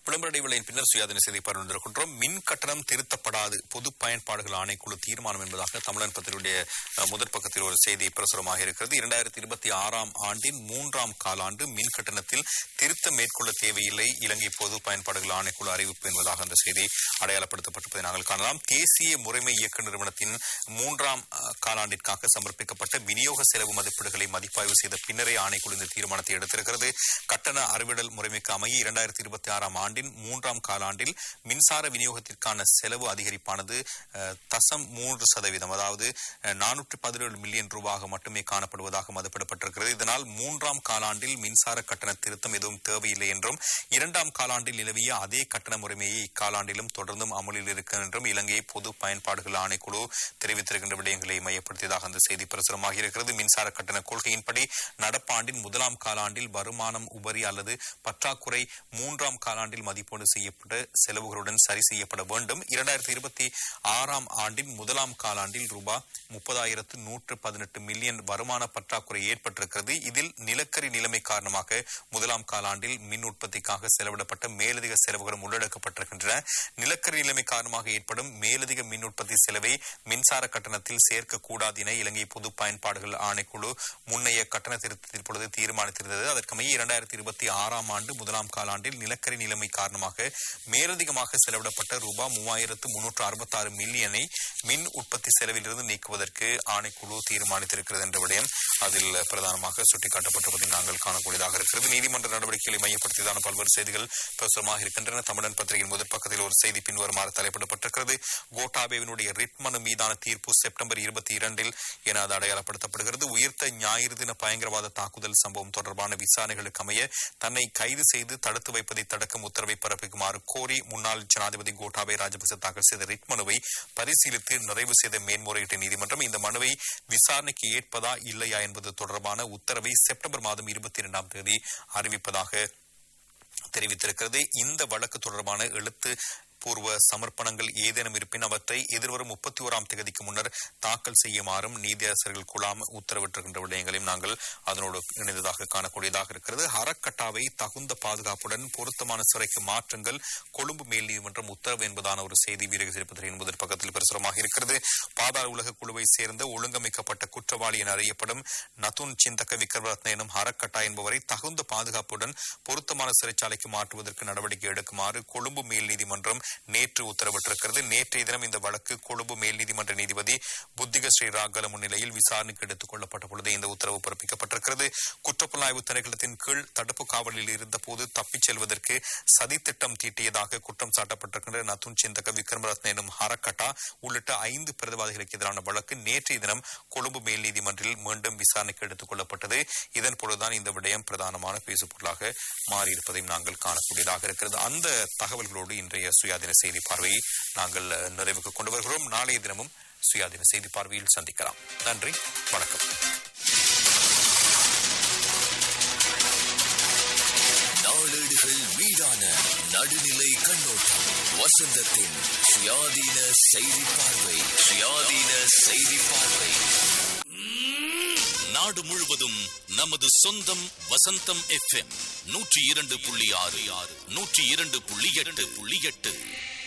விளம்பர இடைவேளையின் பின்னர் சுயாதீன செய்தி பகிர்ந்திருக்கின்றோம் மின் கட்டணம் திருத்தப்படாது பொது பயன்பாடுகள் ஆணைக்குழு தீர்மானம் என்பதாக தமிழன் பத்திரிகையுடைய அஹ், முதற் பக்கத்தில் ஒரு செய்தி பிரசுரமாக இருக்கிறது இரண்டாயிரத்தி இருபத்தி ஆறாம் ஆண்டின் மூன்றாம் காலாண்டு மின் கட்டணத்தில் திருத்தம் மேற்கொள்ள தேவையில்லை இலங்கை பொது பயன்பாடுகள் ஆணைக்குழு அறிவிப்பு என்பதாக அந்த செய்தி அடையாளப்படுத்தப்பட்டிருப்பதை நாங்கள் காணலாம் தேசிய முறைமை இயக்க நிறுவனத்தின் மூன்றாம் அஹ், காலாண்டிற்காக சமர்ப்பிக்கப்பட்ட விநியோக செலவு மதிப்பீடுகளை மதிப்பாய்வு செய்த பின்னரே ஆணைக்குழு இந்த தீர்மானத்தை எடுத்திருக்கிறது கட்டண அறிவிடல் முறைமைக்கு அமைய இரண்டாயிரத்தி இருபத்தி ஆறாம் ஆண்டின் மூன்றாம் காலாண்டில் மின்சார விநியோகத்திற்கான செலவு அதிகரிப்பானது அஹ், தசம் மூன்று சதவீதம் அதாவது நானூற்று பதினேழு மில்லியன் ரூபாக மட்டுமே காணப்படுவதாக மதிப்பிடப்பட்டிருக்கிறது இதனால் மூன்றாம் காலாண்டில் மின்சார கட்டண திருத்தம் எதுவும் தேவையில்லை என்றும் இரண்டாம் காலாண்டில் நிலவிய அதே கட்டண முறைமையை இக்காலாண்டிலும் தொடர்ந்தும் அமலில் இருக்கும் என்றும் இலங்கை பொது பயன்பாடுகள் ஆணைக்குழு தெரிவித்திருக்கின்ற விடயங்களை மையப்படுத்தியதாக அந்த செய்தி பிரசுரமாக இருக்கிறது மின்சார கட்டண கொள்கையின்படி நடப்பாண்டின் முதலாம் காலாண்டில் வருமானம் உபரி அல்லது பற்றாக்குறை மூன்றாம் காலாண்டில் மதிப்பீடு செய்யப்பட்ட செலவுகளுடன் சரி செய்யப்பட வேண்டும் இரண்டாயிரத்தி இருபத்தி ஆறாம் ஆண்டின் முதலாம் காலாண்டில் ரூபாய் முப்பதாயிரத்து நூற்று பதினெட்டு மில்லியன் வருமான பற்றாக்குறை ஏற்பட்டிருக்கிறது இதில் நிலக்கரி நிலைமை காரணமாக முதலாம் காலாண்டில் மின் உற்பத்திக்காக செலவிடப்பட்ட மேலதிக செலவுகளும் உள்ளடக்கப்பட்டிருக்கின்றன நிலக்கரி நிலைமை காரணமாக ஏற்படும் மேலதிக மின் உற்பத்தி செலவை மின்சார கட்டணத்தில் சேர்க்கக்கூடாது என இலங்கை பொது பயன்பாடுகள் ஆணைக்குழு முன்னைய கட்டண திருத்தத்தின் பொழுது தீர்மானித்திருந்தது அதற்கமைய இரண்டாயிரத்தி இருபத்தி ஆறாம் ஆண்டு முதலாம் காலாண்டில் நிலக்கரி நிலைமை காரணமாக மேலதிகமாக செலவிடப்பட்ட ரூபாய் மூவாயிரத்து முன்னூற்று அறுபத்தாறு மில்லியனை மின் உற்பத்தி செலவிலிருந்து நீக்குவதற்கு ஆணைக்குழு தீர்மானித்திருக்கிறது என்ற விடயம் அதில் பிரதானமாக சுட்டிக்காட்டப்பட்டிருப்பதை நாங்கள் காணக்கூடியதாக இருக்கிறது நீதிமன்ற நடவடிக்கைகளை மையப்படுத்தியதான பல்வேறு செய்திகள் பிரசுரமாக இருக்கின்றன தமிழன் பத்திரிகையின் முதற் பக்கத்தில் ஒரு செய்தி பின்வருமாறு தலைப்பிடப்பட்டிருக்கிறது கோட்டாபேவினுடைய ரிட் மனு மீதான தீர்ப்பு செப்டம்பர் இருபத்தி இரண்டில் என அது அடையாளப்படுத்தப்படுகிறது உயிர்த்த ஞாயிறு தின பயங்கரவாத தாக்குதல் சம்பவம் தொடர்பான விசாரணைகளுக்கு அமைய தன்னை கைது செய்து தடுத்து வைப்பதை தடுக்கும் உத்தரவை பிறப்பிக்குமாறு கோரி முன்னாள் ஜனாதிபதி கோட்டாபே ராஜபக்ச தாக்கல் செய்த ரிட் மனுவை பரிசீலித்து நிறைவு செய்த மேன்முறையீட்டு நீதிமன்றம் இந்த மனுவை விசாரணைக்கு ஏற்பதா இல்லையா என்பது தொடர்பான உத்தரவை செப்டம்பர் மாதம் இருபத்தி இரண்டாம் தேதி அறிவிப்பதாக தெரிவித்திருக்கிறது இந்த வழக்கு தொடர்பான எழுத்து பூர்வ சமர்ப்பணங்கள் ஏதேனும் இருப்பின் அவற்றை எதிர்வரும் முப்பத்தி ஓராம் தேதிக்கு முன்னர் தாக்கல் செய்யுமாறும் நீதியரசர்கள் குழாம் உத்தரவிட்டிருக்கின்ற விடயங்களையும் நாங்கள் அதனோடு இணைந்ததாக காணக்கூடியதாக இருக்கிறது அறக்கட்டாவை தகுந்த பாதுகாப்புடன் பொருத்தமான சிறைக்கு மாற்றுங்கள் கொழும்பு மேல் நீதிமன்றம் உத்தரவு என்பதான ஒரு செய்தி வீரகசிரிப்பத்திரிகையின் முதல் பக்கத்தில் பிரசுரமாக இருக்கிறது பாதாள உலக குழுவை சேர்ந்த ஒழுங்கமைக்கப்பட்ட குற்றவாளி என அறியப்படும் நதுன் சிந்தக விக்ரமரத்ன எனும் அறக்கட்டா என்பவரை தகுந்த பாதுகாப்புடன் பொருத்தமான சிறைச்சாலைக்கு மாற்றுவதற்கு நடவடிக்கை எடுக்குமாறு கொழும்பு மேல் நீதிமன்றம் நேற்று உத்தரவிட்டிருக்கிறது நேற்றைய தினம் இந்த வழக்கு கொழும்பு மேல் நீதிமன்ற நீதிபதி புத்திக ஸ்ரீ ராகல முன்னிலையில் விசாரணைக்கு எடுத்துக் கொள்ளப்பட்ட பொழுது இந்த உத்தரவு பிறப்பிக்கப்பட்டிருக்கிறது குற்றப்புலனாய்வு திணைக்களத்தின் கீழ் தடுப்பு காவலில் இருந்தபோது தப்பிச் செல்வதற்கு சதித்திட்டம் தீட்டியதாக குற்றம் சாட்டப்பட்டிருக்கின்ற நத்துன் சிந்தக விக்ரமரத்ன எனும் ஹரக்கட்டா உள்ளிட்ட ஐந்து பிரதிவாதிகளுக்கு எதிரான வழக்கு நேற்றைய தினம் கொழும்பு மேல் நீதிமன்றில் மீண்டும் விசாரணைக்கு எடுத்துக் கொள்ளப்பட்டது இதன் பொழுதுதான் இந்த விடயம் பிரதானமான பேசுபொருளாக மாறியிருப்பதையும் நாங்கள் காணக்கூடியதாக இருக்கிறது அந்த தகவல்களோடு இன்றைய சுயாதீன செய்தி பார்வையை நாங்கள் அஹ், நிறைவுக்கு கொண்டு வருகிறோம் நாளைய தினமும் சுயாதீன செய்தி பார்வையில் சந்திக்கலாம் நன்றி வணக்கம் நாளேடுகள் மீதான நடுநிலை கண்ணோட்டம் வசந்தத்தின் சுயாதீன செய்தி பார்வை சுயாதீன செய்தி பார்வை நாடு முழுவதும் நமது சொந்தம் வசந்தம் எஃப்எம் நூற்றி இரண்டு புள்ளி ஆறு ஆறு நூற்றி இரண்டு புள்ளி எட்டு புள்ளி எட்டு